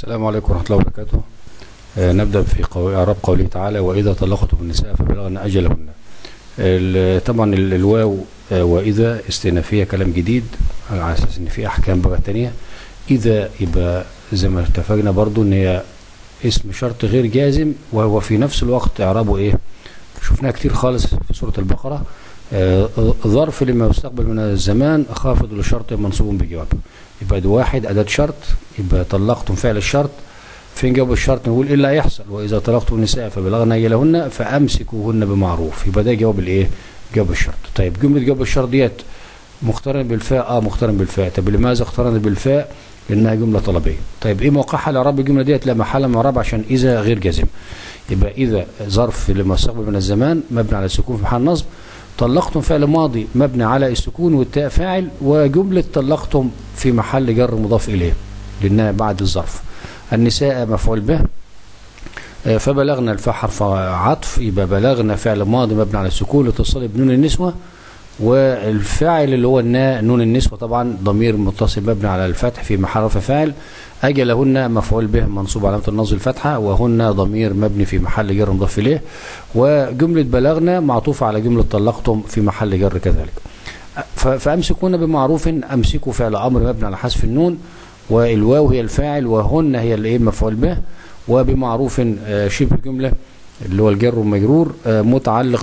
السلام عليكم ورحمة الله وبركاته آه، نبدأ في قو- إعراب قوله تعالى وإذا طلقتم النساء فبلغن أجلهن ال- طبعا ال- الواو آه، وإذا استئنافية كلام جديد على أساس إن في أحكام بقى تانية إذا يبقى زي ما اتفقنا برضو إن هي اسم شرط غير جازم وهو في نفس الوقت إعرابه إيه شفناها كتير خالص في سورة البقرة آه، ظرف لما يستقبل من الزمان خافض لشرط منصوب بجواب يبقى ده واحد أداة شرط يبقى طلقتم فعل الشرط فين جواب الشرط نقول ايه اللي هيحصل واذا طلقتم النساء فبلغن اجلهن فامسكوهن بمعروف يبقى ده جواب الايه جواب الشرط طيب جمله جواب الشرط ديت مقترن بالفاء اه مقترن بالفاء طب لماذا اقترن بالفاء لانها جمله طلبيه طيب ايه موقعها الاعراب الجمله ديت لا محل من اعراب عشان اذا غير جازم يبقى اذا ظرف لما استقبل من الزمان مبني على السكون في محل نصب طلقتم فعل ماضي مبني على السكون والتاء فاعل وجمله طلقتم في محل جر مضاف اليه لانها بعد الظرف النساء مفعول به آه، فبلغنا الفاء حرف عطف يبقى بلغنا فعل ماضي مبني على السكون لاتصال بنون النسوة والفاعل اللي هو النا نون النسوة طبعا ضمير متصل مبني على الفتح في محل رفع فاعل أجلهن مفعول به منصوب علامة النصب الفتحة وهن ضمير مبني في محل جر مضاف إليه وجملة بلغنا معطوفة على جملة طلقتم في محل جر كذلك ف- فأمسكون بمعروف أمسكوا فعل أمر مبني على حذف النون والواو هي الفاعل وهن هي الايه مفعول به وبمعروف آه، شبه جمله اللي هو الجر والمجرور آه، متعلق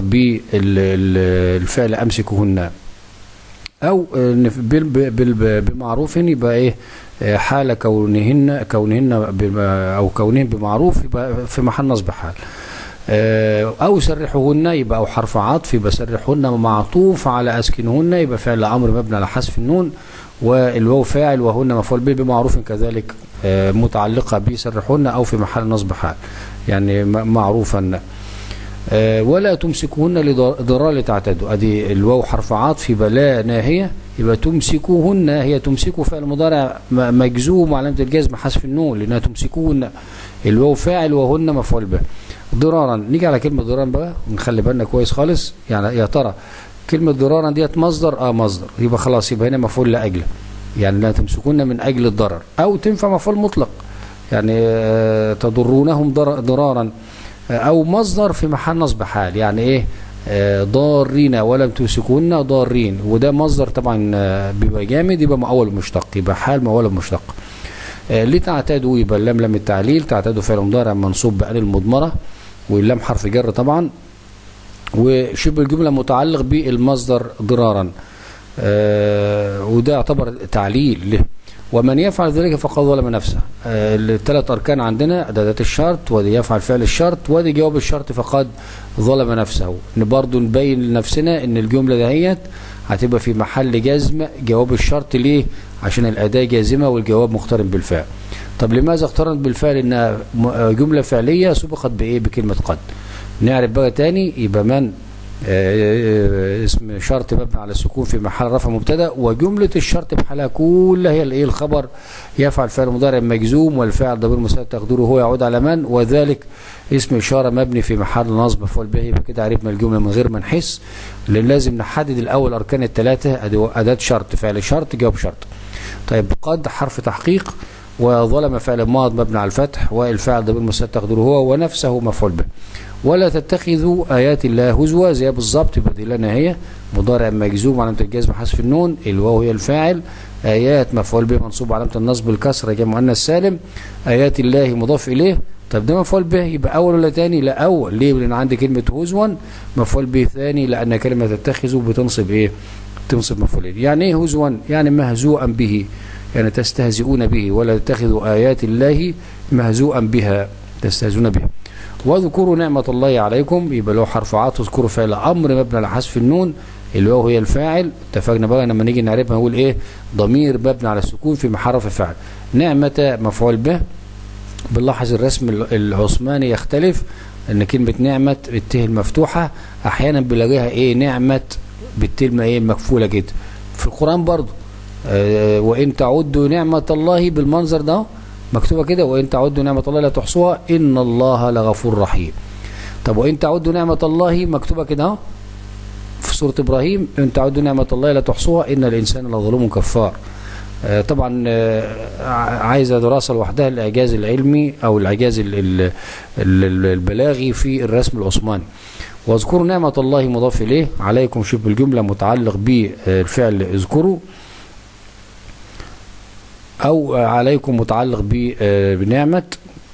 بالفعل امسكهن او آه، نف- بال- بال- بمعروف يبقى ايه آه، حال كونهن كونهن بم- او كونهن بمعروف يبقى في محل نصب حال آه، او سرحوهن يبقى او حرف عطف يبقى سرحوهن معطوف على اسكنهن يبقى فعل امر مبني على حذف النون والواو فاعل وهن مفعول به بمعروف كذلك آه، متعلقه بسرحوهن او في محل نصب حال يعني م- معروفا آه، ولا تمسكوهن لضرار لتعتدوا ادي الواو حرف عطف يبقى لا ناهيه يبقى تمسكوهن هي تمسكوا فعل مضارع م- مجزوم وعلامه الجزم حذف النون لانها تمسكوهن الواو فاعل وهن مفعول به ضرارا نيجي على كلمه ضرارا بقى ونخلي بالنا كويس خالص يعني يا ترى كلمه ضرارا ديت مصدر اه مصدر يبقى خلاص يبقى هنا مفعول لاجله يعني لا تمسكون من اجل الضرر او تنفع مفعول مطلق يعني آه، تضرونهم ضر- ضرارا آه، او مصدر في محل نصب حال يعني ايه آه، ضارين ولم تمسكوهن ضارين وده مصدر طبعا آه، بيبقى جامد يبقى مؤول مشتق يبقى حال مؤول مشتق آه، لتعتادوا يبقى اللام لام التعليل تعتادوا فعل مضارع منصوب بأل المضمرة واللام حرف جر طبعا وشبه الجملة متعلق بالمصدر ضرارا آه، وده يعتبر تعليل له ومن يفعل ذلك فقد ظلم نفسه آه، الثلاث أركان عندنا أداة الشرط ودي يفعل فعل الشرط ودي جواب الشرط فقد ظلم نفسه ان برضه نبين لنفسنا ان الجملة دهيت هتبقى في محل جزم جواب الشرط ليه عشان الأداة جازمة والجواب مقترن بالفعل طب لماذا اقترنت بالفعل انها م- آه، جملة فعلية سبقت بايه بكلمة قد نعرف بقى تاني يبقى من آه، آه، اسم شرط مبني على السكون في محل رفع مبتدا وجمله الشرط بحالها كلها هي الايه الخبر يفعل فعل مضارع مجزوم والفاعل ضمير مساعد تقديره هو يعود على من وذلك اسم اشاره مبني في محل نصب مفعول به يبقى كده عرفنا الجمله من غير ما نحس لان لازم نحدد الاول اركان الثلاثه أدو- اداه شرط فعل شرط جواب شرط طيب قد حرف تحقيق وظلم فعل ماض مبني على الفتح والفاعل ضمير مساعد تقديره هو ونفسه مفعول به ولا تتخذوا آيات الله هزوا زي بالظبط يبقى دي لنا هي مضارع مجزوم علامة الجزم حذف النون الواو هي الفاعل آيات مفعول به منصوب علامة النصب الكسرة جمع مؤنث سالم آيات الله مضاف إليه طب ده مفعول به يبقى أول ولا تاني لا أول ليه لأن عندي كلمة هزوا مفعول به ثاني لأن كلمة تتخذوا بتنصب إيه تنصب مفعولين يعني إيه هزوا يعني مهزوءا به يعني تستهزئون به ولا تتخذوا آيات الله مهزوءا بها تستهزئون بها واذكروا نعمة الله عليكم يبقى له حرف عطف اذكروا فعل أمر مبني على حذف النون الواو هي الفاعل اتفقنا بقى لما نيجي نعرفها نقول ايه ضمير مبني على السكون في محل رفع فاعل نعمة مفعول به بنلاحظ الرسم ال- العثماني يختلف ان كلمة نعمة بالته المفتوحة احيانا بلاقيها ايه نعمة بالته ايه مكفولة كده في القرآن برضو آه وان تعدوا نعمة الله بالمنظر ده مكتوبة كده وان تعدوا نعمة الله لا تحصوها ان الله لغفور رحيم طب وان تعدوا نعمة الله مكتوبة كده اهو في سورة ابراهيم ان تعدوا نعمة الله لا تحصوها ان الانسان لظلوم كفار آه، طبعا آه، ع- عايزه دراسه لوحدها الاعجاز العلمي او الاعجاز ال- ال- ال- البلاغي في الرسم العثماني واذكروا نعمة الله مضاف إليه عليكم شبه الجملة متعلق بالفعل اذكروا أو عليكم متعلق ب- آه، بنعمة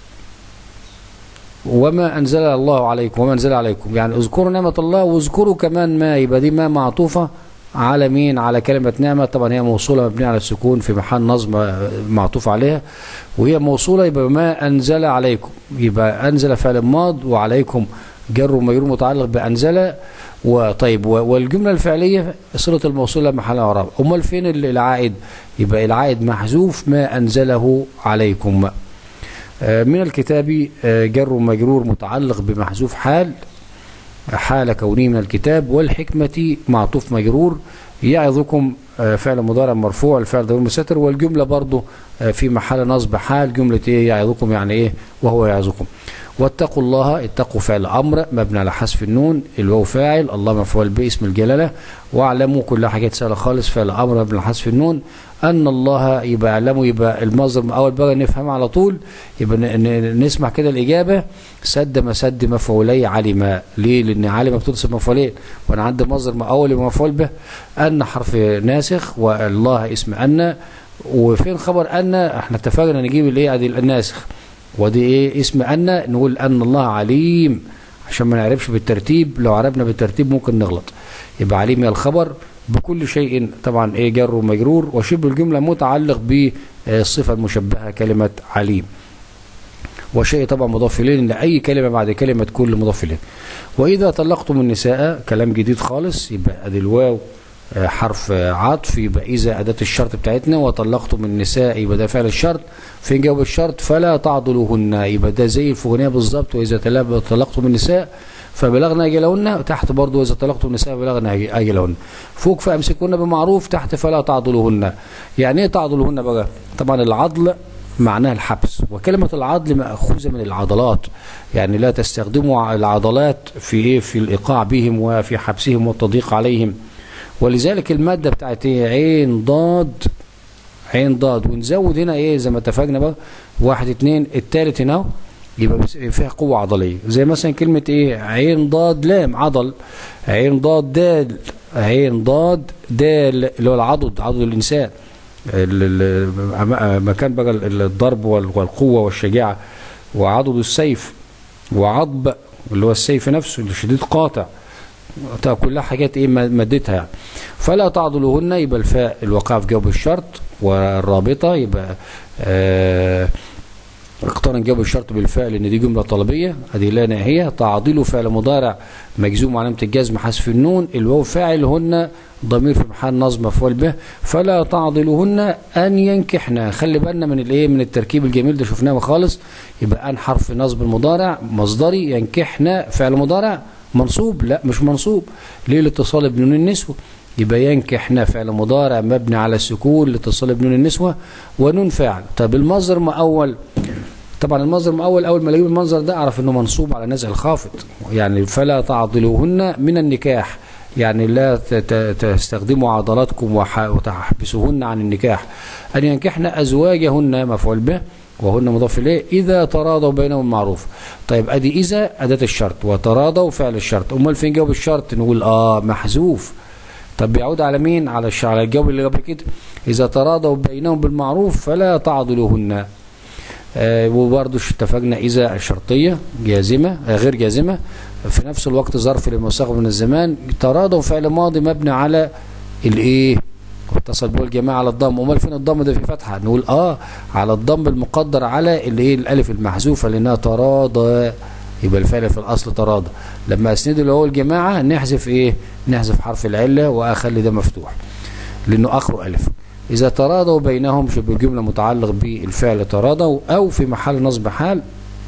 وما أنزل الله عليكم وما أنزل عليكم يعني اذكروا نعمة الله واذكروا كمان ما يبقى دي ما معطوفة على مين على كلمة نعمة طبعا هي موصولة مبنية على السكون في محل نصب آه، معطوف عليها وهي موصولة يبقى ما أنزل عليكم يبقى أنزل فعل ماض وعليكم جر ومجرور متعلق بأنزل وطيب و- والجملة الفعلية صلة الموصولة محل إعراب أمال فين ال- العائد يبقى العائد محذوف ما أنزله عليكم آه، من الكتاب آه، جر ومجرور متعلق بمحذوف حال حال كونه من الكتاب والحكمة معطوف مجرور يعظكم آه، فعل مضارع مرفوع الفعل ضمير مستتر والجملة برضه آه، في محل نصب حال جملة ايه يعظكم يعني ايه وهو يعظكم واتقوا الله اتقوا فعل امر مبني على حذف النون الواو فاعل الله مفعول به اسم الجلاله واعلموا كل حاجات سهله خالص فعل امر مبني على حذف النون ان الله يبقى اعلموا يبقى المصدر اول بقى نفهمها على طول يبقى ن- ن- نسمع كده الاجابه سد مسد مفعولي علم ليه لان علم بتنصب مفعولين وانا عندي مصدر اول مفعول به ان حرف ناسخ والله اسم ان وفين خبر ان احنا اتفقنا نجيب الايه ادي الناسخ ودي ايه اسم ان نقول ان الله عليم عشان ما نعرفش بالترتيب لو عرفنا بالترتيب ممكن نغلط يبقى عليم هي الخبر بكل شيء طبعا ايه جر ومجرور وشبه الجمله متعلق بالصفه المشبهه كلمه عليم وشيء طبعا مضاف اليه لان اي كلمه بعد كلمه كل مضاف اليه واذا طلقتم النساء كلام جديد خالص يبقى ادي الواو آه، حرف آه، عطف يبقى اذا اداه الشرط بتاعتنا وطلقتم النساء يبقى ده فعل الشرط فين جواب الشرط فلا تعضلوهن يبقى ده زي الفوقانيه بالظبط واذا تلا- طلقتم النساء فبلغنا اجلهن تحت برضه واذا طلقتم النساء بلغنا أج- اجلهن فوق فامسكوهن بمعروف تحت فلا تعضلوهن يعني ايه تعضلوهن بقى طبعا العضل معناها الحبس وكلمة العضل مأخوذة من العضلات يعني لا تستخدموا العضلات في إيه في الإيقاع بهم وفي حبسهم والتضييق عليهم ولذلك المادة بتاعت إيه عين ضاد عين ضاد ونزود هنا ايه زي ما اتفقنا بقى واحد اتنين التالت هنا اهو يبقى بس- فيها قوة عضلية زي مثلا كلمة ايه عين ضاد لام عضل عين ضاد دال عين ضاد دال اللي هو العضد عضد الإنسان ال- ال- أما- مكان بقى ال- الضرب وال- والقوة والشجاعة وعضد السيف وعضب اللي هو السيف نفسه اللي شديد قاطع طب كلها حاجات ايه مادتها يعني فلا تعضلوهن يبقى الفاء الوقاء في جواب الشرط والرابطة يبقى آه اقترن جواب الشرط بالفاء لان دي جمله طلبيه ادي لا ناهيه تعضيل فعل مضارع مجزوم علامه الجزم حذف النون الواو فاعل هن ضمير في محل نصب مفعول به فلا تعضلوهن ان ينكحن خلي بالنا من الايه من التركيب الجميل ده شفناه خالص يبقى ان حرف نصب المضارع مصدري ينكحن فعل مضارع منصوب لا مش منصوب ليه الاتصال بنون النسوه يبقى ينكحن فعل مضارع مبني على السكون لاتصال بنون النسوه ونون فاعل طب المصدر مؤول طبعا المصدر المؤول اول ما الاقي المنظر ده اعرف انه منصوب على نزع الخافض يعني فلا تعضلوهن من النكاح يعني لا ت- ت- تستخدموا عضلاتكم وح- وتحبسوهن عن النكاح ان ينكحن ازواجهن مفعول به وهن مضاف اليه اذا تراضوا بينهم المعروف طيب ادي اذا اداه الشرط وتراضوا فعل الشرط امال فين جواب الشرط نقول اه محذوف طب بيعود على مين على الش- على الجواب اللي قبل كده اذا تراضوا بينهم بالمعروف فلا تعضلوهن آه وبرضه اتفقنا اذا الشرطيه جازمه آه غير جازمه في نفس الوقت ظرف للمستقبل من الزمان تراضوا فعل ماضي مبني على الايه واتصل به الجماعه على الضم امال فين الضم ده في فتحه نقول اه على الضم المقدر على الايه الالف المحذوفه لانها تراضى يبقى الفعل في الاصل تراضى لما اسنده اللي هو الجماعه نحذف ايه نحذف حرف العله واخلي ده مفتوح لانه اخره الف اذا تراضوا بينهم شبه الجمله متعلق بالفعل تراضوا او في محل نصب حال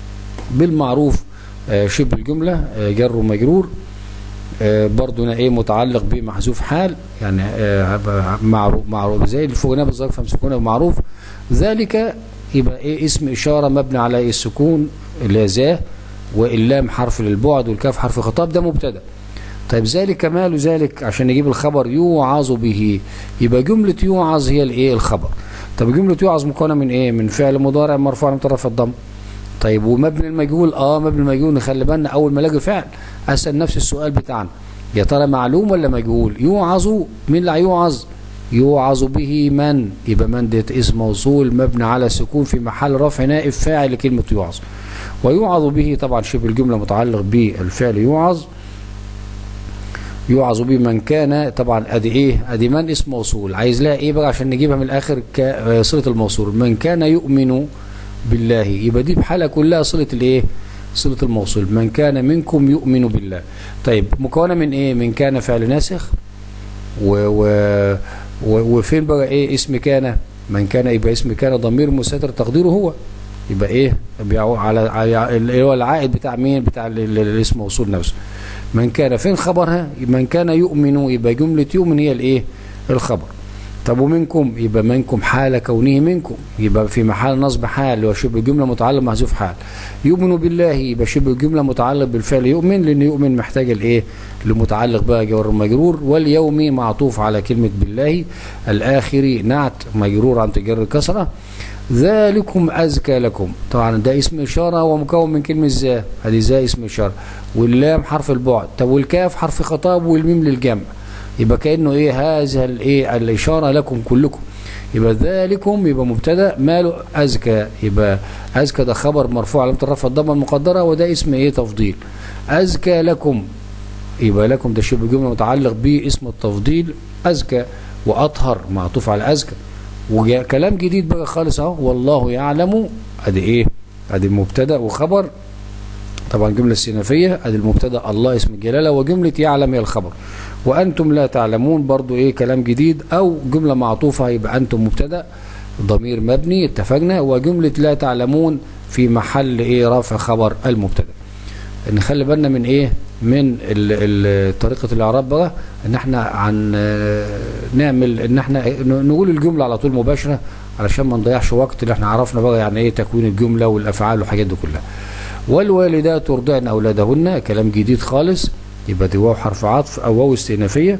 بالمعروف آه، شبه الجمله آه، جر ومجرور آه، برضو هنا ايه متعلق بمحذوف حال يعني آه، هبقى معروف معروف زي الفوقانيه بالظرف فامسكونه بمعروف ذلك يبقى ايه اسم اشاره مبني على إيه السكون اللي هي ذا واللام حرف للبعد والكاف حرف خطاب ده مبتدا طيب ذلك ماله ذلك عشان نجيب الخبر يوعظ به يبقى جملة يوعظ هي الايه الخبر طب جمله يوعظ مكونه من ايه من فعل مضارع مرفوع من طرف الضم طيب ومبني المجهول اه مبني المجهول نخلي بالنا اول ما الاقي فعل اسال نفس السؤال بتاعنا يا ترى معلوم ولا مجهول يوعظ مين اللي هيوعظ يوعظ به من يبقى من ديت اسم موصول مبني على السكون في محل رفع نائب فاعل لكلمه يوعظ ويوعظ به طبعا شبه الجمله متعلق بالفعل يوعظ يوعظ به من كان طبعا ادي ايه ادي من اسم موصول عايز لها ايه بقى عشان نجيبها من الاخر صله الموصول من كان يؤمن بالله يبقى دي بحالها كلها صله الايه صله الموصول من كان منكم يؤمن بالله طيب مكونه من ايه من كان فعل ناسخ و, و وفين بقى ايه اسم كان من كان يبقى اسم كان ضمير مستتر تقديره هو يبقى ايه على اللي هو العائد بتاع مين بتاع الاسم موصول نفسه من كان فين خبرها من كان يؤمن يبقى جملة يؤمن هي الايه الخبر طب ومنكم يبقى منكم حال كونه منكم يبقى في محل نصب حال اللي هو شبه الجمله متعلق محذوف حال يؤمن بالله يبقى شبه الجمله متعلق بالفعل يؤمن لان يؤمن محتاج الايه لمتعلق بقى جور مجرور واليوم معطوف على كلمه بالله الاخر نعت مجرور عن تجر الكسره ذلكم أزكى لكم طبعا ده اسم إشارة ومكون من كلمة ذا هذه ذا اسم إشارة واللام حرف البعد طب والكاف حرف خطاب والميم للجمع يبقى كأنه إيه هذا الإيه الإشارة لكم كلكم يبقى ذلكم يبقى مبتدا ماله أزكى يبقى أزكى ده خبر مرفوع علامة الرفع الضمة المقدرة وده اسم إيه تفضيل أزكى لكم يبقى لكم ده شبه جملة متعلق باسم التفضيل أزكى وأطهر معطوف على أزكى وكلام جديد بقى خالص اهو والله يعلم ادي ايه ادي مبتدا وخبر طبعا جمله استئنافيه ادي المبتدا الله اسم الجلاله وجمله يعلم هي الخبر وانتم لا تعلمون برضو ايه كلام جديد او جمله معطوفه يبقى انتم مبتدا ضمير مبني اتفقنا وجمله لا تعلمون في محل ايه رفع خبر المبتدا نخلي بالنا من ايه من طريقة الاعراب بقى ان احنا عن نعمل ان احنا نقول الجملة على طول مباشرة علشان ما نضيعش وقت اللي احنا عرفنا بقى يعني ايه تكوين الجملة والافعال والحاجات دي كلها والوالدات يرضعن اولادهن كلام جديد خالص يبقى دي واو حرف عطف او واو استئنافية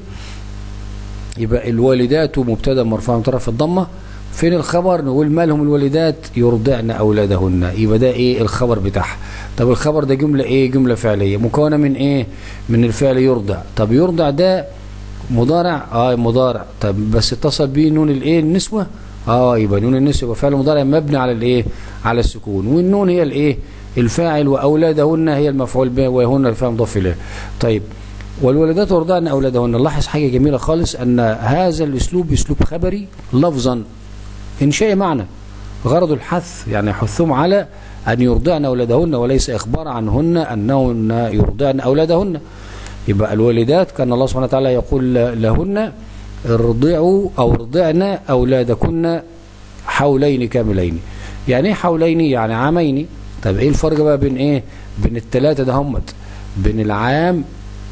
يبقى الوالدات مبتدا مرفوع من طرف الضمه فين الخبر نقول مالهم الوالدات يرضعن اولادهن يبقى ده ايه الخبر بتاعها طب الخبر ده جمله ايه جمله فعليه مكونه من ايه من الفعل يرضع طب يرضع ده مضارع اه مضارع طب بس اتصل بيه نون الايه النسوه اه يبقى نون النسوه يبقى فعل مضارع مبني على الايه على السكون والنون هي الايه الفاعل واولادهن هي المفعول به وهن الفاعل مضاف اليه طيب والولدات يرضعن اولادهن نلاحظ حاجه جميله خالص ان هذا الاسلوب اسلوب خبري لفظا إنشاء معنى غرض الحث يعني يحثهم على أن يرضعن أولادهن وليس إخبار عنهن أنهن يرضعن أولادهن يبقى الوالدات كان الله سبحانه وتعالى يقول لهن ارضعوا أو ارضعن أولادكن حولين كاملين يعني ايه حولين يعني عامين طب ايه الفرق بقى بين ايه بين الثلاثه ده همت بين العام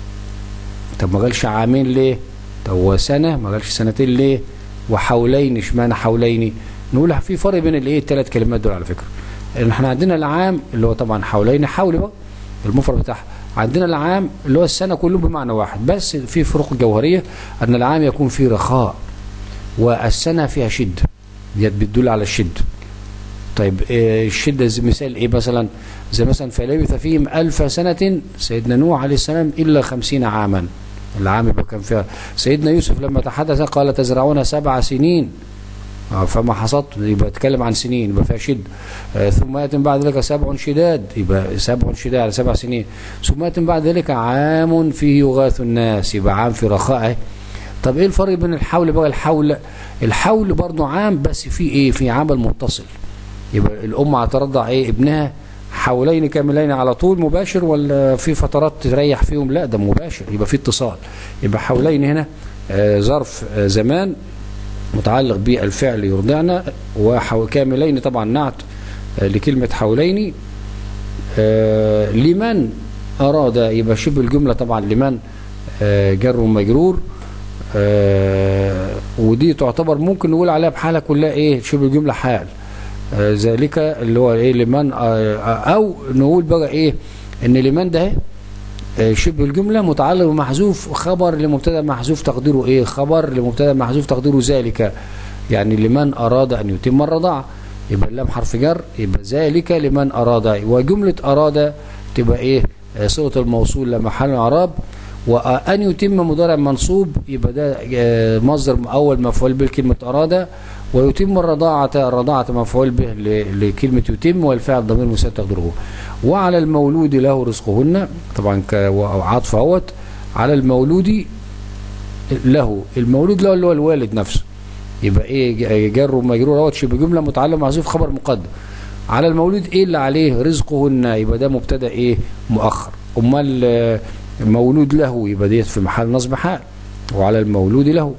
طب ما قالش عامين ليه طب هو سنه ما قالش سنتين ليه وحولين اشمعنى حولين نقول في فرق بين الايه الثلاث كلمات دول على فكره احنا عندنا العام اللي هو طبعا حولين حول بقى المفرد بتاعها عندنا العام اللي هو السنه كله بمعنى واحد بس في فروق جوهريه ان العام يكون فيه رخاء والسنه فيها شده ديت بتدل على الشده طيب إيه الشده زي مثال ايه مثلا زي مثلا فلبث فيهم ألف سنة سيدنا نوح عليه السلام إلا خمسين عاما العام يبقى كان فيها سيدنا يوسف لما تحدث قال تزرعون سبع سنين فما حصدت يبقى اتكلم عن سنين يبقى فيها شد آه ثم ياتي بعد ذلك سبع شداد يبقى سبع شداد على سبع سنين ثم ياتي بعد ذلك عام فيه يغاث الناس يبقى عام في رخاء طب ايه الفرق بين الحول بقى الحول الحول برضه عام بس في ايه في عمل متصل يبقى الام هترضع ايه ابنها حولين كاملين على طول مباشر ولا في فترات تريح فيهم لا ده مباشر يبقى في اتصال يبقى حولين هنا آه ظرف آه زمان متعلق بالفعل يرضعنا وكاملين طبعا نعت آه لكلمة حولين لمن أراد يبقى شبه الجملة طبعا لمن جر ومجرور ودي تعتبر ممكن نقول عليها بحالة كلها ايه شبه الجملة حال ذلك اللي هو ايه لمن او نقول بقى ايه ان لمن ده شبه الجملة متعلق بمحذوف خبر لمبتدا محذوف تقديره ايه خبر لمبتدا محذوف تقديره ذلك يعني لمن أراد أن يتم الرضاعة يبقى اللام حرف جر يبقى ذلك لمن أراد وجملة أراد تبقى إيه آه، صلة الموصول لمحل إعراب وأن يتم مضارع منصوب يبقى ده آه، مصدر أول مفعول به كلمة أراد ويتم الرضاعة الرضاعة مفعول به ل- لكلمة يتم والفعل ضمير مساعد تقدره وعلى المولود له رزقهن طبعا كعطف اهوت على المولود له المولود له اللي هو الوالد نفسه يبقى ايه ج- جر ومجرور اهوت شبه جمله متعلم محذوف خبر مقدم على المولود ايه اللي عليه رزقهن يبقى ده مبتدا ايه مؤخر امال آه، مولود له يبقى ديت في محل نصب حال وعلى المولود له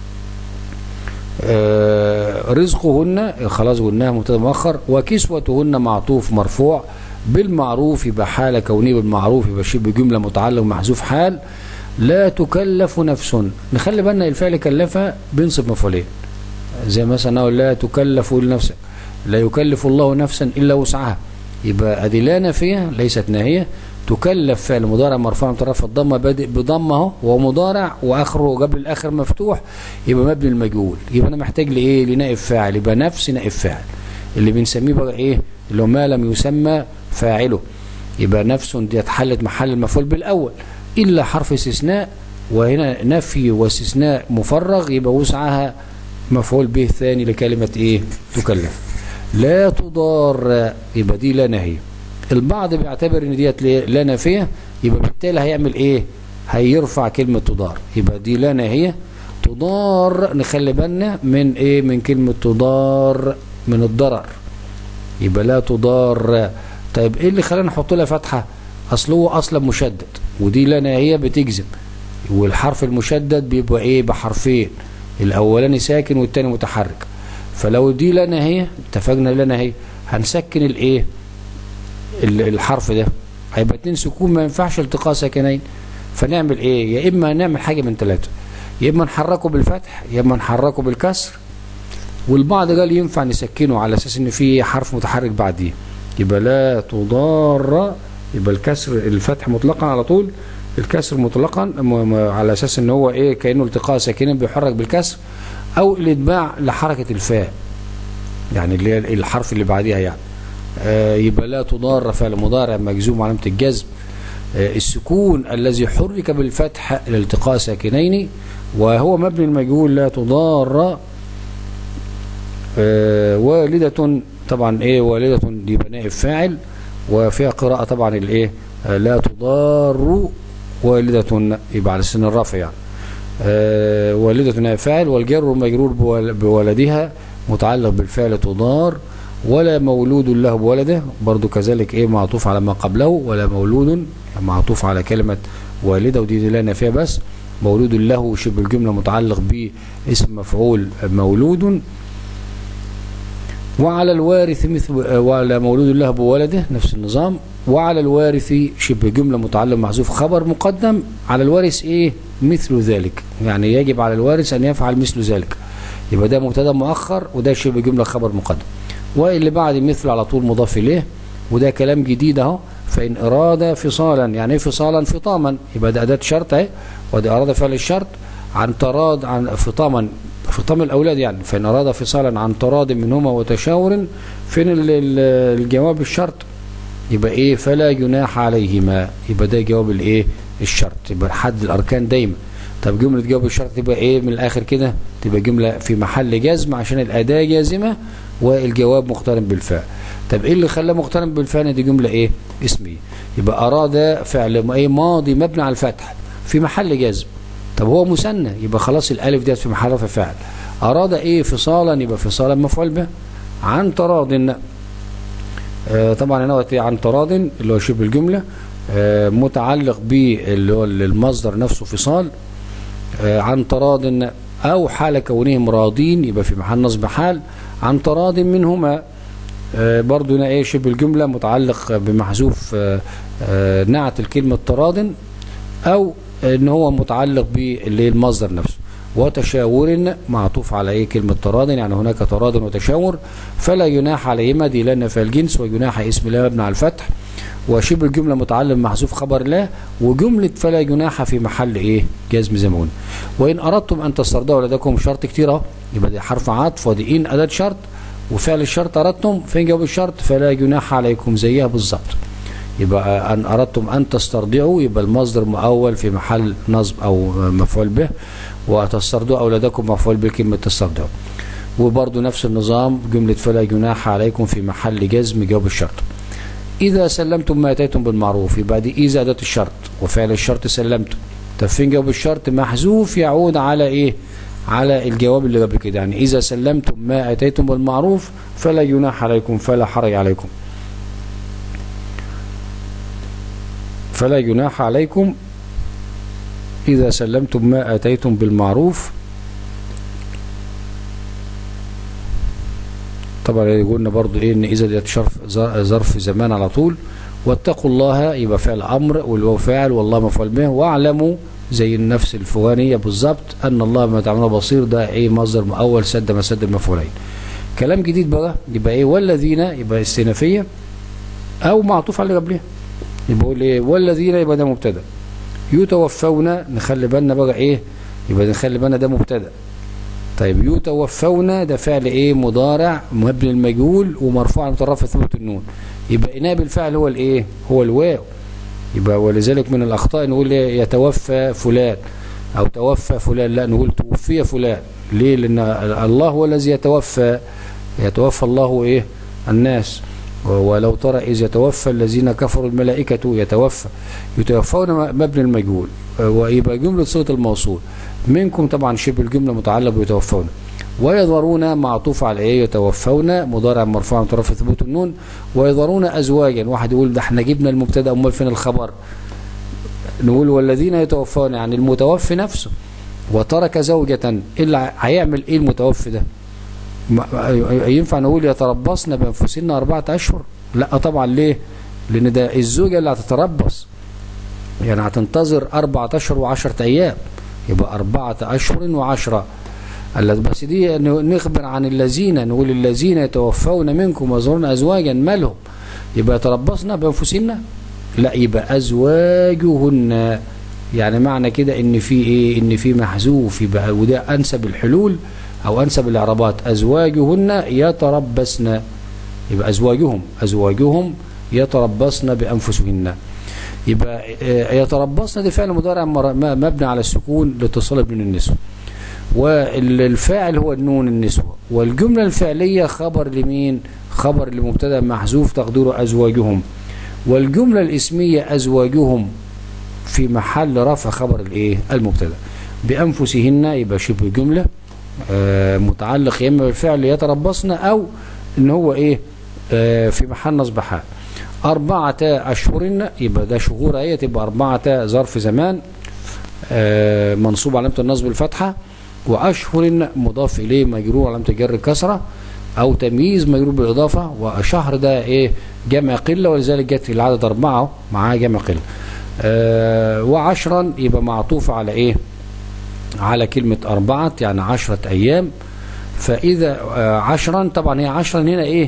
آه، رزقهن خلاص قلناها مبتدا مؤخر وكسوتهن معطوف مرفوع بالمعروف يبقى حال كونه بالمعروف يبقى شبه جمله متعلق محذوف حال لا تكلف نفس نخلي بالنا الفعل كلفها بينصب مفعولين زي مثلا أقول لا تكلف الا نفسك لا يكلف الله نفسا الا وسعها يبقى ادي لا نافيه ليست ناهيه تكلف فعل مضارع مرفوع من طرف الضمه بادئ بضمه اهو وهو مضارع واخره قبل الاخر مفتوح يبقى مبني المجهول يبقى انا محتاج لايه لنائب فاعل يبقى نفس نائب فاعل اللي بنسميه بقى ايه اللي هو ما لم يسمى فاعله يبقى نفس دي اتحلت محل المفعول بالاول الا حرف استثناء وهنا نفي واستثناء مفرغ يبقى وسعها مفعول به ثاني لكلمه ايه تكلف لا تضار يبقى دي لا نهي البعض بيعتبر ان ديت لا نافيه يبقى بالتالي هيعمل ايه هيرفع كلمه تضار يبقى دي لا ناهيه تضار نخلي بالنا من ايه من كلمه تضار من الضرر يبقى لا تضار طيب ايه اللي خلانا نحط لها فتحه اصل هو اصلا مشدد ودي لا ناهيه بتجزم والحرف المشدد بيبقى ايه بحرفين الاولاني ساكن والتاني متحرك فلو دي لا ناهيه اتفقنا لا ناهيه هنسكن الايه ال- الحرف ده هيبقى اتنين سكون ما ينفعش التقاء ساكنين فنعمل ايه يا اما نعمل حاجه من ثلاثه يا اما نحركه بالفتح يا اما نحركه بالكسر والبعض قال ينفع نسكنه على اساس ان في حرف متحرك بعديه يبقى لا تضار يبقى الكسر الفتح مطلقا على طول الكسر مطلقا م- م- على اساس ان هو ايه كانه التقاء ساكنين بيحرك بالكسر او الاتباع لحركه الفاء يعني اللي هي الحرف اللي بعديها يعني آه، يبقى لا تضار فعل مضارع مجزوم علامة الجزم آه، السكون الذي حرك بالفتح لالتقاء ساكنين وهو مبني المجهول لا تضار آه، والدة طبعا ايه والدة دي بناء فاعل وفيها قراءة طبعا الايه آه، لا تضار والدة يبقى على سن الرفع يعني آه، والدة نائب فاعل والجر مجرور بول- بولدها متعلق بالفعل تضار ولا مولود له بولده برضو كذلك ايه معطوف على ما قبله ولا مولود معطوف على كلمة والدة ودي دي لا نافية بس مولود له شبه الجملة متعلق باسم مفعول مولود وعلى الوارث مثل وعلى مولود له بولده نفس النظام وعلى الوارث شبه جملة متعلق محذوف خبر مقدم على الوارث ايه مثل ذلك يعني يجب على الوارث ان يفعل مثل ذلك يبقى ده مبتدا مؤخر وده شبه جملة خبر مقدم واللي بعد مثل على طول مضاف اليه وده كلام جديد اهو فان اراد فصالا يعني ايه فصالا فطاما يبقى ده اداه شرط اهي ودي اراد فعل الشرط عن تراد عن فطاما فطام الاولاد يعني فان اراد فصالا عن تراض منهما وتشاور فين ال- ال- الجواب الشرط يبقى ايه فلا جناح عليهما يبقى ده جواب الايه الشرط يبقى حد الاركان دايما طب جمله جواب الشرط تبقى ايه من الاخر كده تبقى جمله في محل جزم عشان الاداه جازمه والجواب مقترن بالفاء طب ايه اللي خلاه مقترن بالفاء دي جمله ايه اسميه يبقى اراد فعل ايه ماضي مبني على الفتح في محل جزم طب هو مثنى يبقى خلاص الالف ديت في محل رفع فاعل اراد ايه فصالا يبقى فصالا مفعول به عن تراض آه، طبعا هنا وقت عن تراض اللي هو شبه الجمله آه، متعلق باللي هو المصدر نفسه فصال آه، عن تراض او حال كونهم راضين يبقى في محل نصب حال عن تراض منهما آه، برضو هنا ايه شبه الجمله متعلق بمحذوف آه، آه، نعت الكلمه تراض او ان هو متعلق باللي هي المصدر نفسه وتشاور معطوف على ايه كلمه تراض يعني هناك تراض وتشاور فلا يناح عليهما دي لان في الجنس ويناح اسم لا مبني على الفتح وشبه الجملة متعلم محذوف خبر لا وجملة فلا جناح في محل ايه جزم زي ما قلنا وإن أردتم أن تسترضعوا ولدكم شرط كتير اهو يبقى دي حرف عطف ودي إن أداة شرط وفعل الشرط أردتم فين جواب الشرط فلا جناح عليكم زيها بالظبط يبقى أن أردتم أن تسترضعوا يبقى المصدر مؤول في محل نصب أو مفعول به وتسترضعوا أولادكم مفعول بكلمة تسترضعوا وبرضه نفس النظام جملة فلا جناح عليكم في محل جزم جواب الشرط إذا سلمتم ما أتيتم بالمعروف يبقى دي إذا أداة الشرط وفعل الشرط سلمتم طب فين جواب الشرط محذوف يعود على إيه على الجواب اللي قبل كده يعني إذا سلمتم ما أتيتم بالمعروف فلا جناح عليكم فلا حرج عليكم فلا جناح عليكم إذا سلمتم ما أتيتم بالمعروف طبعا يقولنا برضو إيه إن إذا ديت شرف ظرف زمان على طول واتقوا الله يبقى فعل أمر والواو فاعل والله مفعول به واعلموا زي النفس الفوانية بالظبط أن الله ما تعملون بصير ده إيه مصدر مؤول سد مسد المفعولين كلام جديد بقى يبقى إيه والذين يبقى استئنافية أو معطوف على اللي قبلها يبقى يقول ايه والذين يبقى ده مبتدا يتوفون نخلي بالنا بقى ايه يبقى نخلي بالنا ده مبتدا طيب يتوفون ده فعل ايه مضارع مبني المجهول ومرفوع عن طرف ثبوت النون يبقى نائب الفعل هو الايه هو الواو يبقى ولذلك من الاخطاء نقول إيه يتوفى فلان او توفى فلان لا نقول توفي فلان ليه لان الله هو الذي يتوفى يتوفى الله ايه الناس ولو ترى إذ يتوفى الذين كفروا الملائكة يتوفى يتوفون مبني المجهول ويبقى جملة صيغة الموصول منكم طبعا شبه الجملة متعلق بيتوفون ويظهرون معطوف على ايه يتوفون مضارع مرفوع من طرف ثبوت النون ويظهرون ازواجا واحد يقول ده احنا جبنا المبتدا امال فين الخبر نقول والذين يتوفون يعني المتوفي نفسه وترك زوجة إلا هيعمل ايه المتوفي ده ينفع نقول يتربصن بانفسهن اربعه اشهر لا طبعا ليه لان ده الزوجه اللي هتتربص يعني هتنتظر اربعه اشهر وعشرة ايام يبقى اربعه اشهر وعشرة بس دي نخبر عن الذين نقول الذين يتوفون منكم ويزورون ازواجا مالهم يبقى يتربصن بانفسهن لا يبقى ازواجهن يعني معنى كده ان في ايه ان في محذوف يبقى وده انسب الحلول أو أنسب الإعرابات أزواجهن يتربصن يبقى أزواجهم أزواجهم يتربصن بأنفسهن يبقى يتربصن دي فعل مضارع مبني على السكون لاتصال بين النسوة والفاعل هو النون النسوة والجملة الفعلية خبر لمين خبر لمبتدا محذوف تقديره أزواجهم والجملة الاسمية أزواجهم في محل رفع خبر الايه المبتدا بأنفسهن يبقى شبه جملة آه متعلق يا اما بالفعل يتربصن او ان هو ايه آه في محل نصب حال أربعة أشهر يبقى ده شهور اهي تبقى أربعة ظرف زمان آه منصوب علامة النصب الفتحة وأشهر مضاف إليه مجرور علامة الجر الكسرة أو تمييز مجرور بالإضافة وشهر ده إيه جمع قلة ولذلك جت العدد أربعة معاه جمع قلة آه وعشرا يبقى معطوف على إيه على كلمة أربعة يعني عشرة أيام فإذا آه عشرا طبعا هي عشرا هنا إيه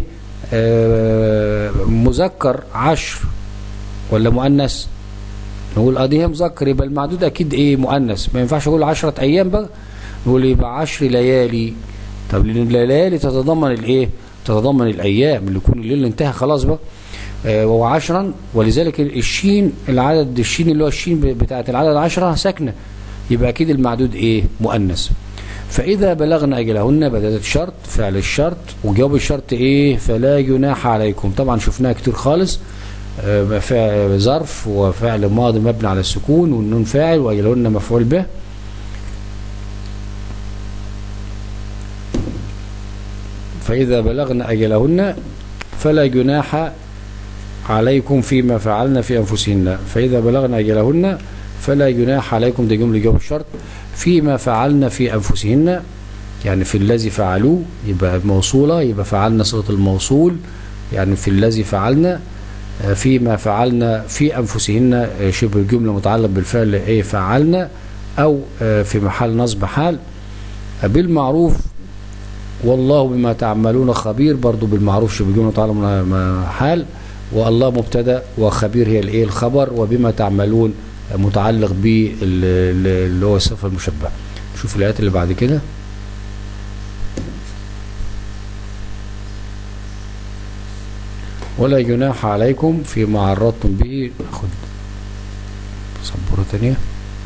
آه مذكر عشر ولا مؤنث نقول اه دي هي مذكر يبقى المعدود أكيد إيه مؤنث ما ينفعش أقول عشرة أيام بقى نقول يبقى عشر ليالي طب لأن الليالي تتضمن الإيه تتضمن الأيام اللي يكون الليل انتهى خلاص بقى آه وعشرا ولذلك الشين العدد الشين اللي هو الشين بتاعت العدد عشرة ساكنه يبقى أكيد المعدود إيه مؤنث فإذا بلغنا أجلهن بدأت الشرط فعل الشرط وجواب الشرط إيه فلا جناح عليكم طبعا شفناها كتير خالص آه ظرف وفعل ماضي مبني على السكون والنون فاعل وأجلهن مفعول به فإذا بلغنا أجلهن فلا جناح عليكم فيما فعلنا في أنفسهن فإذا بلغنا أجلهن فلا جناح عليكم دي جمله جواب الشرط فيما فعلنا في انفسهن يعني في الذي فعلوه يبقى موصوله يبقى فعلنا صيغه الموصول يعني في الذي فعلنا فيما فعلنا في انفسهن شبه الجمله متعلق بالفعل ايه فعلنا او في محل نصب حال بالمعروف والله بما تعملون خبير برضو بالمعروف شبه الجمله متعلق حال والله مبتدا وخبير هي الايه الخبر وبما تعملون متعلق باللي هو الصفه المشبهه شوف الايات اللي بعد كده ولا جناح عليكم فيما عرضتم به خد سبوره ثانيه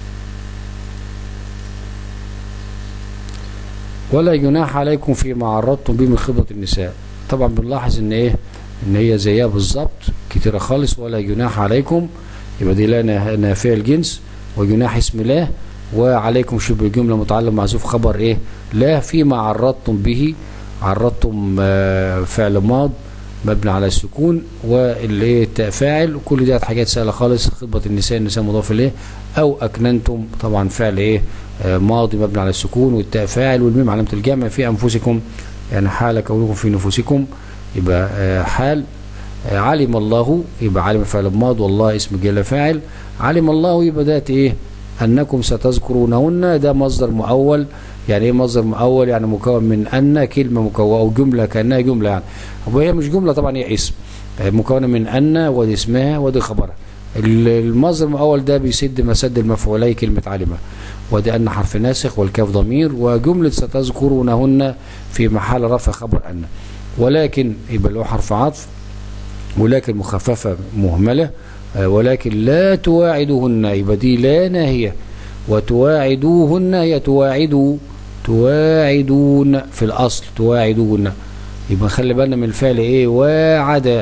ولا جناح عليكم فيما عرضتم به من خطبة النساء طبعا بنلاحظ ان ايه ان هي زيها بالظبط كتيرة خالص ولا جناح عليكم يبقى دي لا نافية الجنس وجناح اسم الله وعليكم شبه الجملة متعلق معزوف خبر ايه لا فيما عرضتم به عرضتم آه فعل ماض مبني على السكون والايه التاء فاعل كل دي حاجات سهله خالص خطبه النساء النساء مضاف اليه او اكننتم طبعا فعل ايه آه ماضي مبني على السكون والتاء فاعل والميم علامه الجمع في انفسكم يعني حال كونكم في نفوسكم يبقى آه حال آه علم الله يبقى علم فعل ماض والله اسم جل فاعل علم الله يبقى ده ايه انكم ستذكرونهن ده مصدر مؤول يعني ايه مصدر مؤول يعني مكون من ان كلمه مكونه او جمله كانها جمله يعني وهي مش جمله طبعا هي اسم مكونه من ان ودي اسمها ودي خبرها المصدر المؤول ده بيسد مسد المفعولي كلمه علمه ودي ان حرف ناسخ والكاف ضمير وجمله ستذكرونهن في محل رفع خبر ان ولكن يبقى له حرف عطف ولكن مخففه مهمله ولكن لا تواعدوهن يبقى دي لا ناهيه وتواعدوهن هي تواعدوا تواعدون في الأصل تواعدون يبقى خلي بالنا من الفعل ايه واعد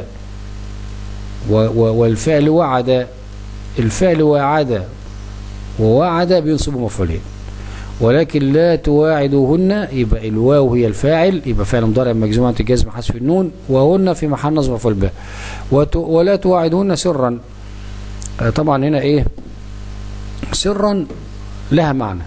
والفعل وعد الفعل وعد ووعد بينصب مفعولين ولكن لا تواعدوهن يبقى الواو هي الفاعل يبقى فعل مضارع مجزوم عن الجزم حذف النون وهن في محل نصب مفعول به ولا تواعدوهن سرا طبعا هنا ايه سرا لها معنى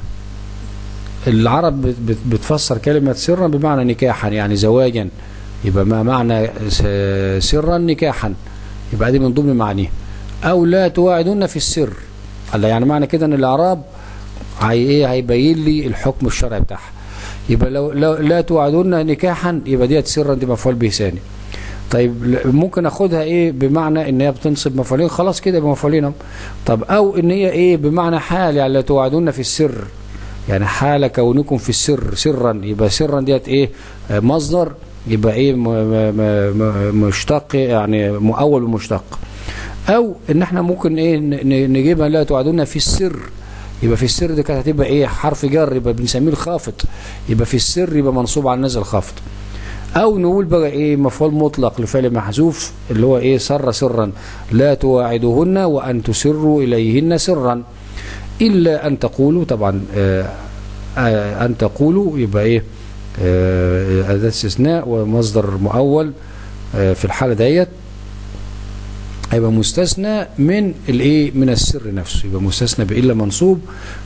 العرب بتفسر كلمة سرا بمعنى نكاحا يعني زواجا يبقى ما معنى سرا نكاحا يبقى دي من ضمن معانيه او لا تواعدون في السر الله يعني معنى كده ان الاعراب هي ايه هيبين لي الحكم الشرعي بتاعها يبقى لو, لو لا توعدون نكاحا يبقى ديت سرا دي مفعول به ثاني طيب ممكن اخدها ايه بمعنى ان هي بتنصب مفعولين خلاص كده يبقى مفعولين طب او ان هي ايه بمعنى حال يعني لا توعدون في السر يعني حال كونكم في السر سرا يبقى سرا ديت ايه مصدر يبقى ايه مشتق يعني مؤول ومشتق او ان احنا ممكن ايه نجيبها لا توعدون في السر يبقى في السر دي كانت هتبقى ايه حرف جر يبقى بنسميه الخافض يبقى في السر يبقى منصوب على النزل خافض او نقول بقى ايه مفعول مطلق لفعل محذوف اللي هو ايه سر سرا لا تواعدوهن وان تسروا اليهن سرا الا ان تقولوا طبعا آآ آآ ان تقولوا يبقى ايه اداه استثناء ومصدر مؤول في الحاله ديت هيبقى مستثنى من الايه من السر نفسه يبقى مستثنى بالا منصوب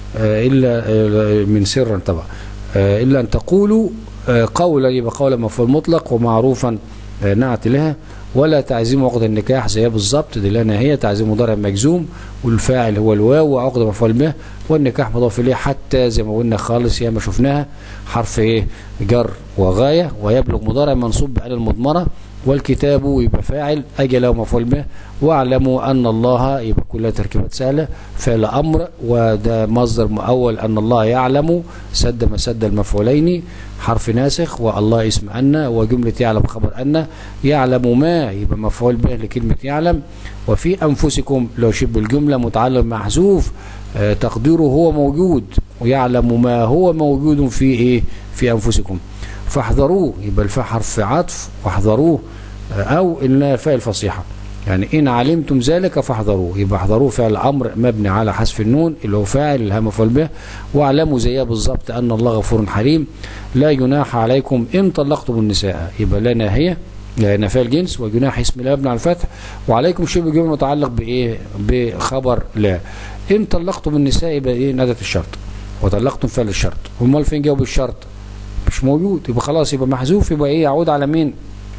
الا من سرا طبعا الا ان تقولوا قولا يبقى قولا مفعول مطلق ومعروفا نعت لها ولا تعزيم عقد النكاح زيها بالظبط دي لنا هي تعزيم مضارع مجزوم والفاعل هو الواو وعقد مفعول به والنكاح مضاف اليه حتى زي ما قلنا خالص يا ما شفناها حرف ايه جر وغايه ويبلغ مضارع منصوب بأن المضمره والكتاب يبقى فاعل أجل ومفعول به واعلموا أن الله يبقى كلها تركيبات سهلة فعل أمر وده مصدر مؤول أن الله يعلم سد مسد المفعولين حرف ناسخ والله اسم أن وجملة يعلم خبر أن يعلم ما يبقى مفعول به لكلمة يعلم وفي أنفسكم لو شبه الجملة متعلم محذوف آه تقديره هو موجود ويعلم ما هو موجود في إيه في أنفسكم فاحذروه يبقى الفاء حرف عطف واحذروه او انها فاء الفصيحه يعني ان علمتم ذلك فاحذروه يبقى احذروه فعل امر مبني على حذف النون اللي هو فاعل الهام مفعول به واعلموا زيها بالظبط ان الله غفور حليم لا جناح عليكم ان طلقتم النساء يبقى لا ناهيه نفاء الجنس وجناح اسم الله مبني على الفتح وعليكم شبه جمله متعلق بايه بخبر لا ان طلقتم النساء يبقى ايه ندت الشرط وطلقتم فعل الشرط امال فين جاوب الشرط مش موجود يبقى خلاص يبقى محذوف يبقى ايه يعود على مين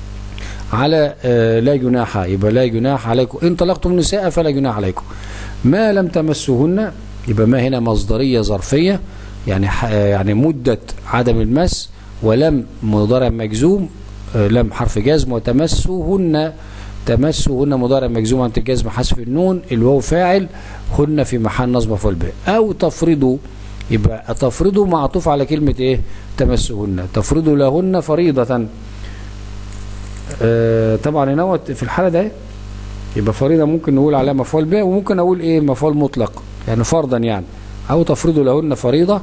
على آه لا جناح يبقى لا جناح عليكم ان طلقتم النساء فلا جناح عليكم ما لم تمسوهن يبقى ما هنا مصدريه ظرفيه يعني يعني مده عدم المس ولم مضارع مجزوم آه لم حرف جزم وتمسوهن تمسهن مضارع مجزوم عن الجزم حذف النون الواو فاعل هن في محل نصب مفعول به او تفرضوا يبقى تفرضوا معطوف على كلمة ايه تمسهن تفرضوا لهن فريضة آه طبعا هنا في الحالة ده يبقى فريضة ممكن نقول عليها مفعول به وممكن اقول ايه مفعول مطلق يعني فرضا يعني او تفرضوا لهن فريضة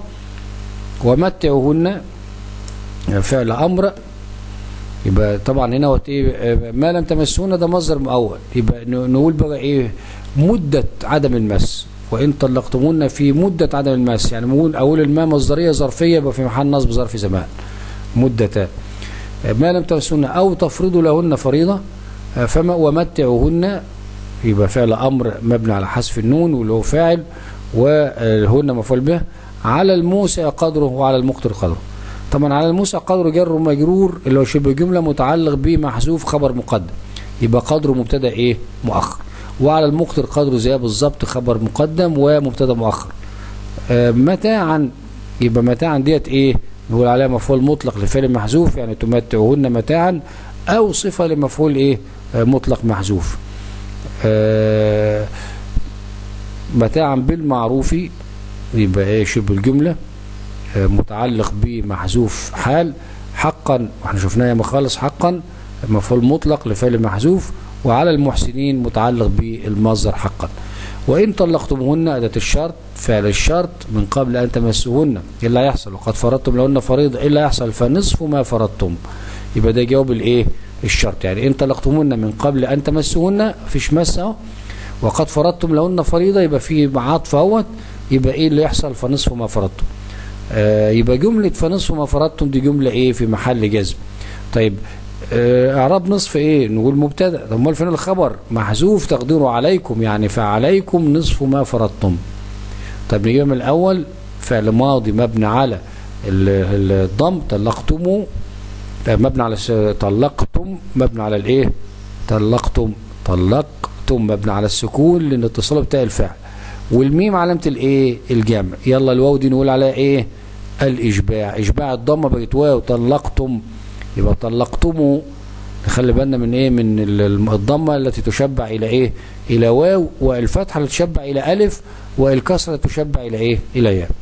ومتعوهن فعل امر يبقى طبعا هنا وقت ايه ما لم تمسونا ده مصدر مؤول يبقى نقول بقى ايه مدة عدم المس وان طلقتمونا في مدة عدم المس يعني نقول اقول الماء مصدرية ظرفية يبقى في محل نصب ظرف زمان مدة ما لم تمسونا او تفرضوا لهن فريضة فما ومتعوهن يبقى فعل امر مبني على حذف النون واللي هو فاعل وهن مفعول به على الموسع قدره وعلى المقتر قدره طبعا على الموسع قدره جر ومجرور اللي هو شبه جمله متعلق به محذوف خبر مقدم يبقى قدره مبتدا ايه مؤخر وعلى المقتر قدره زي بالظبط خبر مقدم ومبتدا مؤخر آه متاعا يبقى متاعا ديت ايه نقول عليها مفعول مطلق لفعل محذوف يعني تمتعهن متاعا او صفه لمفعول ايه آه مطلق محذوف آه متاعا بالمعروف يبقى ايه شبه الجمله متعلق بمحذوف حال حقا واحنا شفناها يا مخالص حقا مفعول مطلق لفعل محذوف وعلى المحسنين متعلق بالمصدر حقا وإن طلقتموهن أداة الشرط فعل الشرط من قبل أن تمسوهن إلا يحصل وقد فرضتم لهن فريضة إلا يحصل فنصف ما فرضتم يبقى ده جواب الإيه الشرط يعني إن طلقتموهن من قبل أن تمسوهن فيش مس أهو وقد فرضتم لهن فريضة يبقى في عطف اهوت يبقى إيه اللي يحصل فنصف ما فرضتم آه يبقى جملة فنصف ما فرضتم دي جملة ايه في محل جزم طيب آه اعراب نصف ايه نقول مبتدا طب امال فين الخبر محذوف تقديره عليكم يعني فعليكم نصف ما فرضتم طب نجيب من الاول فعل ماضي مبني على الضم طلقتم مبني على طلقتم مبني على الايه طلقتم طلقتم مبني على السكون لان اتصاله بتاع الفعل والميم علامة الايه الجمع يلا الواو دي نقول عليها ايه الاشباع اشباع الضمه بقت واو طلقتم يبقى طلقتم نخلي بالنا من ايه من الضمه التي تشبع الى ايه الى واو والفتحه اللي تشبع الى الف والكسره تشبع الى ايه الى ياء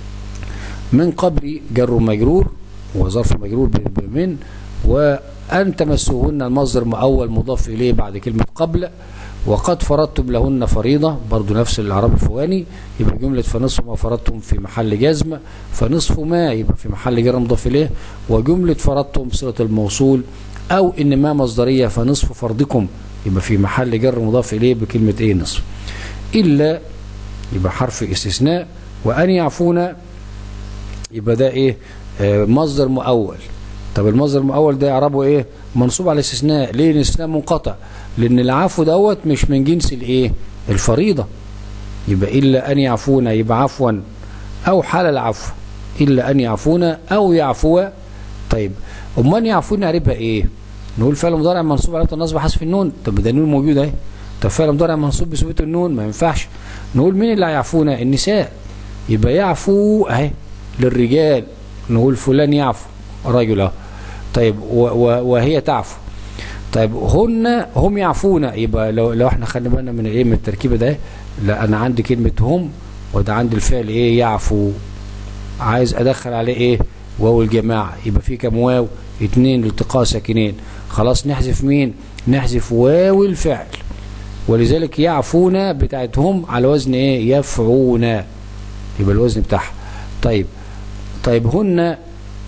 من قبل جر مجرور وظرف مجرور من وان تمسوهن المصدر مؤول مضاف اليه بعد كلمه قبل وقد فرضتم لهن فريضة برضو نفس الإعراب الفواني يبقى جملة فنصف ما فرضتم في محل جزم فنصف ما يبقى في محل جر مضاف إليه وجملة فرضتم صلة الموصول أو إن ما مصدرية فنصف فرضكم يبقى في محل جر مضاف إليه بكلمة إيه نصف إلا يبقى حرف استثناء وأن يعفونا يبقى ده إيه آه مصدر مؤول طب المصدر المؤول ده إعرابه إيه منصوب على الاستثناء ليه الاستثناء منقطع لان العفو دوت مش من جنس الايه الفريضه يبقى الا ان يعفونا يبقى عفوا او حال العفو الا ان يعفونا او يعفو طيب امال يعفونا نعرفها ايه نقول فعل مضارع منصوب على النصب حذف النون طب ده النون موجود اهي طب فعل مضارع منصوب بثبوت النون ما ينفعش نقول مين اللي هيعفونا النساء يبقى يعفو اهي للرجال نقول فلان يعفو رجل اهو طيب وهي تعفو طيب هن هم يعفون يبقى لو لو احنا خدنا بالنا من ايه من التركيبه ده لا انا عندي كلمه هم وده عندي الفعل ايه يعفو عايز ادخل عليه ايه واو الجماعه يبقى في كام واو اتنين التقاء ساكنين خلاص نحذف مين نحذف واو الفعل ولذلك يعفون بتاعت هم على وزن ايه يفعون يبقى الوزن بتاعها طيب طيب هن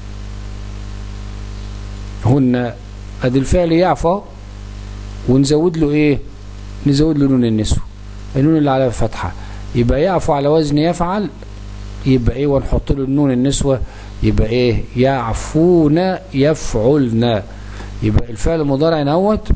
هن ادي الفعل يعفى ونزود له ايه نزود له نون النسوة النون اللي على فتحة يبقى يعفو على وزن يفعل يبقى ايه ونحط له النون النسوة يبقى ايه يعفون يفعلن يبقى الفعل المضارع نوت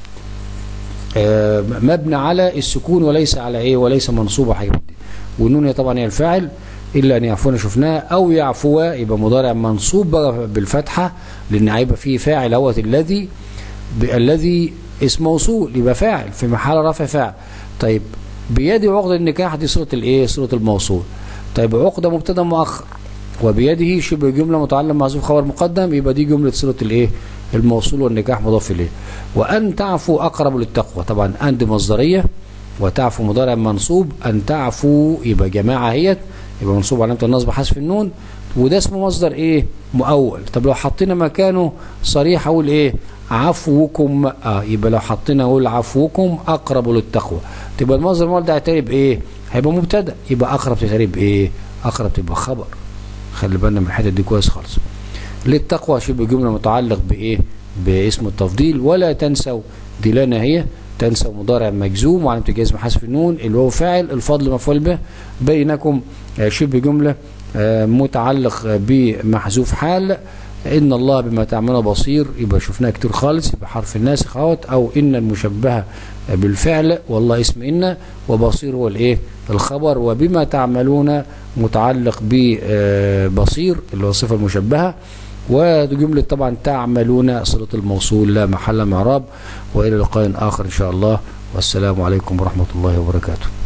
آه مبني على السكون وليس على ايه وليس منصوب حاجه والنون طبعا هي الفاعل الا ان يعفون شفناه او يعفو يبقى مضارع منصوب بالفتحه لان هيبقى فيه فاعل اهوت الذي الذي اسم موصول يبقى فاعل في محل رفع فاعل طيب بيد عقد النكاح دي صوره الايه صوره الموصول طيب عقده مبتدا مؤخر وبيده شبه جمله متعلم محذوف خبر مقدم يبقى دي جمله صله الايه الموصول والنكاح مضاف اليه وان تعفو اقرب للتقوى طبعا ان دي مصدريه وتعفو مضارع منصوب ان تعفو يبقى جماعه اهيت يبقى منصوب علامه النصب حذف النون وده اسمه مصدر ايه مؤول طب لو حطينا مكانه صريح اقول ايه عفوكم اه يبقى لو حطينا اقول عفوكم اقرب للتقوى تبقى المصدر المؤول ده هيتعرب بايه هيبقى مبتدا يبقى اقرب تتعرب بايه اقرب تبقى خبر خلي بالنا من الحته دي كويس خالص للتقوى شبه جمله متعلق بايه باسم التفضيل ولا تنسوا دي لا ناهيه تنسوا مضارع مجزوم وعلامه الجزم حذف النون اللي هو فاعل الفضل مفعول به بينكم آه، شبه جمله آه، متعلق بمحذوف حال ان الله بما تعملون بصير يبقى شفناها كتير خالص يبقى حرف الناسخ اهوت او ان المشبهه بالفعل والله اسم ان وبصير هو الايه الخبر وبما تعملون متعلق ببصير اللي هو الصفه المشبهه وجملة طبعا تعملون صلة الموصول لا محل من اعراب والى لقاء اخر ان شاء الله والسلام عليكم ورحمة الله وبركاته